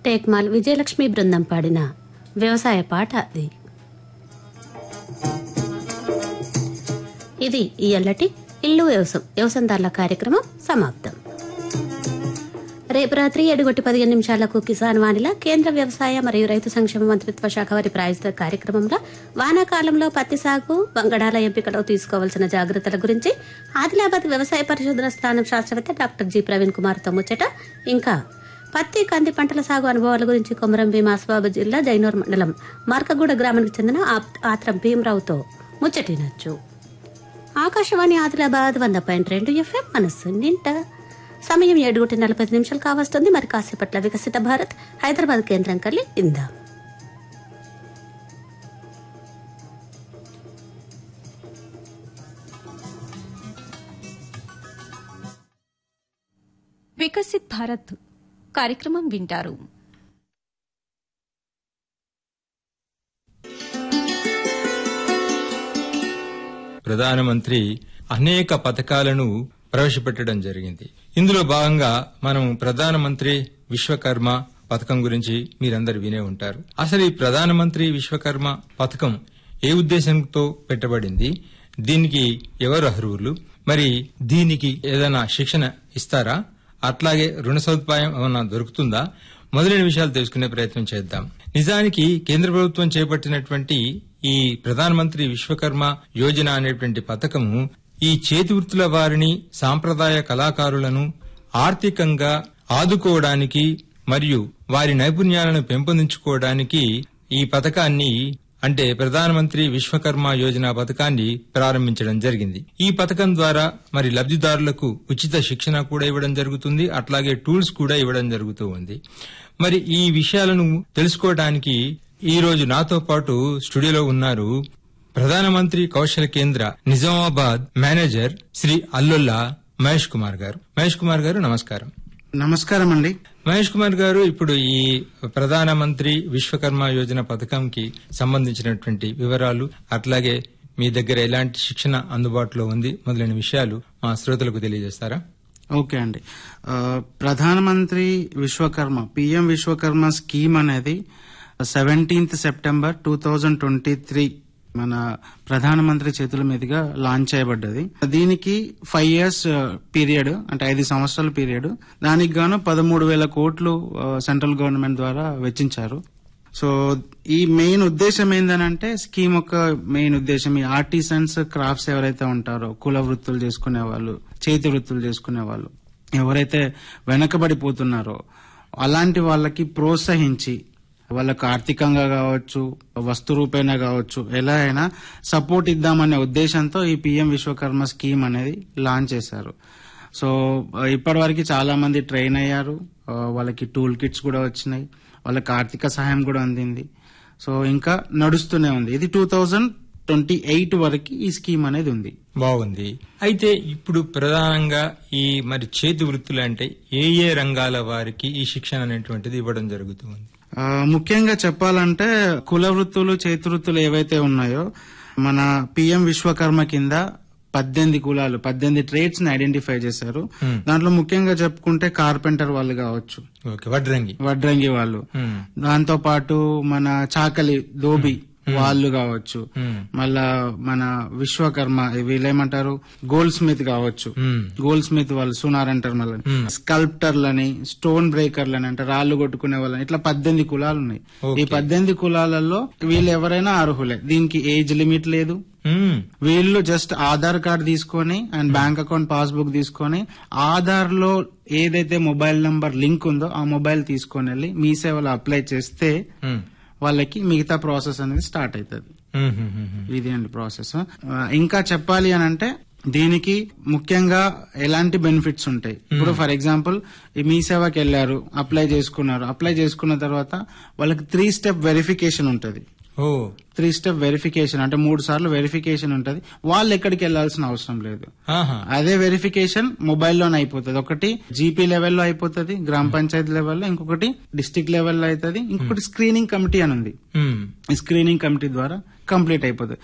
టేక్మాల్ విజయలక్ష్మి బృందం పాడిన వ్యవసాయ పాట అది ఇది ఈ ఎల్లటి ఇల్లు వ్యవసాయం వ్యవసాయదారుల కార్యక్రమం సమాప్తం రేపు రాత్రి ఏడుగొట్టి పదిహేను నిమిషాలకు కిసాన్ వాణిల కేంద్ర వ్యవసాయ మరియు రైతు సంక్షేమ మంత్రిత్వ శాఖ వారి ప్రాయోజిత కార్యక్రమంలో వానాకాలంలో పత్తి సాగు వంగడాల ఎంపికలో తీసుకోవాల్సిన జాగ్రత్తల గురించి ఆదిలాబాద్ వ్యవసాయ పరిశోధన స్థానం శాస్త్రవేత్త డాక్టర్ జి ప్రవీణ్ కుమార్ తో ముచ్చట ఇంకా పత్తి కంది పంటల సాగు అనుభవాల గురించి కొమరం భీం ఆసిఫాబాద్ జిల్లా జైనూర్ మండలం మార్కగూడ గ్రామానికి చెందిన ఆప్- ఆత్రం భీమరావుతో ముచ్చటినచ్చు ఆకాశవాణి ఆదిలాబాద్ వంద పాయింట్ రెండు ఎఫ్ఎం మనస్సు నింట సమయం ఏడు గంటల నలభై ఐదు నిమిషాలు కావస్తుంది మరి కాసేపట్ల వికసిత భారత్ హైదరాబాద్ కేంద్రం కలిగి ఇందాం వికసిత్ భారత్ కార్యక్రమం వింటారు ప్రధానమంత్రి అనేక పథకాలను ప్రవేశపెట్టడం జరిగింది ఇందులో భాగంగా మనం ప్రధానమంత్రి విశ్వకర్మ పథకం గురించి మీరందరు వినే ఉంటారు అసలు ఈ ప్రధానమంత్రి విశ్వకర్మ పథకం ఏ ఉద్దేశంతో పెట్టబడింది దీనికి ఎవరు అర్హులు మరి దీనికి ఏదైనా శిక్షణ ఇస్తారా అట్లాగే రుణ సదుపాయం ఏమన్నా దొరుకుతుందా మొదలైన విషయాలు తెలుసుకునే ప్రయత్నం చేద్దాం నిజానికి కేంద్ర ప్రభుత్వం చేపట్టినటువంటి ఈ ప్రధానమంత్రి విశ్వకర్మ యోజన అనేటువంటి పథకము ఈ చేతి వృత్తుల వారిని సాంప్రదాయ కళాకారులను ఆర్థికంగా ఆదుకోవడానికి మరియు వారి నైపుణ్యాలను పెంపొందించుకోవడానికి ఈ పథకాన్ని అంటే ప్రధానమంత్రి విశ్వకర్మ యోజన పథకాన్ని ప్రారంభించడం జరిగింది ఈ పథకం ద్వారా మరి లబ్ధిదారులకు ఉచిత శిక్షణ కూడా ఇవ్వడం జరుగుతుంది అట్లాగే టూల్స్ కూడా ఇవ్వడం జరుగుతూ ఉంది మరి ఈ విషయాలను తెలుసుకోవడానికి ఈ రోజు నాతో పాటు స్టూడియోలో ఉన్నారు ప్రధానమంత్రి కౌశల కేంద్ర నిజామాబాద్ మేనేజర్ శ్రీ అల్లుల్లా మహేష్ కుమార్ గారు మహేష్ కుమార్ గారు నమస్కారం నమస్కారం అండి మహేష్ కుమార్ గారు ఇప్పుడు ఈ ప్రధానమంత్రి విశ్వకర్మ యోజన పథకంకి సంబంధించినటువంటి వివరాలు అట్లాగే మీ దగ్గర ఎలాంటి శిక్షణ అందుబాటులో ఉంది మొదలైన విషయాలు మా శ్రోతలకు తెలియజేస్తారా ఓకే అండి ఆ, ప్రధానమంత్రి విశ్వకర్మ పిఎం విశ్వకర్మ స్కీమ్ అనేది seventeenth September two thousand twenty three మన ప్రధానమంత్రి చేతుల మీదుగా లాంచ్ చేయబడ్డది దీనికి ఫైవ్ ఇయర్స్ పీరియడ్ అంటే ఐదు సంవత్సరాల పీరియడ్ దానికి గాను పదమూడు వేల కోట్లు ఆ, సెంట్రల్ గవర్నమెంట్ ద్వారా వెచ్చించారు సో ఈ మెయిన్ ఉద్దేశం ఏంటంటే స్కీమ్ యొక్క మెయిన్ ఉద్దేశం ఈ ఆర్టిసన్స్ క్రాఫ్ట్స్ ఎవరైతే ఉంటారో కుల వృత్తులు చేసుకునే వాళ్ళు చేతి వృత్తులు చేసుకునే వాళ్ళు ఎవరైతే వెనకబడిపోతున్నారో అలాంటి వాళ్ళకి ప్రోత్సహించి వాళ్ళకు ఆర్థికంగా కావచ్చు వస్తు రూపేణా కావచ్చు ఎలా అయినా సపోర్ట్ ఇద్దామనే ఉద్దేశంతో ఈ పిఎం విశ్వకర్మ స్కీమ్ అనేది లాంచ్ చేశారు సో ఇప్పటివరకు చాలా మంది ట్రైన్ అయ్యారు ఆ, వాళ్ళకి టూల్ కిట్స్ కూడా వచ్చినాయి వాళ్ళకి ఆర్థిక సహాయం కూడా అందింది సో ఇంకా నడుస్తూనే ఉంది ఇది టూ థౌజండ్ ట్వంటీ ఎయిట్ వరకు ఈ స్కీమ్ అనేది ఉంది బాగుంది అయితే ఇప్పుడు ప్రధానంగా ఈ మరి చేతి వృత్తులు అంటే ఏ ఏ రంగాల వారికి ఈ శిక్షణ అనేటువంటిది ఇవ్వడం జరుగుతుంది ఆ, ముఖ్యంగా చెప్పాలంటే కుల వృత్తులు చేతి వృత్తులు ఏవైతే ఉన్నాయో మన పిఎం విశ్వకర్మ కింద పద్దెనిమిది కులాలు పద్దెనిమిది ట్రేడ్స్ ని ఐడెంటిఫై చేశారు Hmm. దాంట్లో ముఖ్యంగా చెప్పుకుంటే కార్పెంటర్ వాళ్ళు కావచ్చు ఓకే వడ్రంగి వడ్రంగి వాళ్ళు Hmm. దాంతో పాటు మన చాకలి దోబి వాళ్ళు కావచ్చు Hmm. మళ్ళా మన విశ్వకర్మ వీళ్ళేమంటారు గోల్డ్ స్మిత్ కావచ్చు Hmm. గోల్డ్ స్మిత్ వాళ్ళు సునార్ అంటారు మళ్ళీ Hmm. స్కల్ప్టర్లని స్టోన్ బ్రేకర్లని అంటే రాళ్లు కొట్టుకునే వాళ్ళని ఇట్లా పద్దెనిమిది కులాలు ఉన్నాయి Okay. ఈ పద్దెనిమిది కులాలలో వీళ్ళు ఎవరైనా అర్హులే దీనికి ఏజ్ లిమిట్ లేదు మ్మ్. వీళ్ళు జస్ట్ ఆధార్ కార్డ్ తీసుకొని అండ్ బ్యాంక్ అకౌంట్ పాస్బుక్ తీసుకొని ఆధార్ లో ఏదైతే మొబైల్ నంబర్ లింక్ ఉందో ఆ మొబైల్ తీసుకొని వెళ్ళి మీ సేవలో అప్లై చేస్తే మ్మ్. వాళ్ళకి మిగతా ప్రాసెస్ అనేది స్టార్ట్ అవుతుంది మ్మ్, మ్మ్, మ్మ్. ఇది అండి ప్రాసెస్ ఆ, ఇంకా చెప్పాలి అని అంటే దీనికి ముఖ్యంగా ఎలాంటి బెనిఫిట్స్ ఉంటాయి ఇప్పుడు ఫర్ ఎగ్జాంపుల్ ఈ మీ సేవకి వెళ్ళారు అప్లై చేసుకున్నారు అప్లై చేసుకున్న తర్వాత వాళ్ళకి త్రీ స్టెప్ వెరిఫికేషన్ ఉంటుంది ఓ త్రీ స్టెప్ వెరిఫికేషన్ అంటే మూడు సార్లు వెరిఫికేషన్ ఉంటుంది వాళ్ళు ఎక్కడికి వెళ్లాల్సిన అవసరం లేదు ఆహా అదే వెరిఫికేషన్ మొబైల్లోనే అయిపోతుంది ఒకటి జీపీ లెవెల్లో అయిపోతుంది గ్రామ పంచాయతీ లెవెల్లో ఇంకొకటి డిస్టిక్ లెవెల్లో అవుతుంది ఇంకొకటి స్క్రీనింగ్ కమిటీ అని ఉంది మ్మ్. ఈ స్క్రీనింగ్ కమిటీ ద్వారా కంప్లీట్ అయిపోతుంది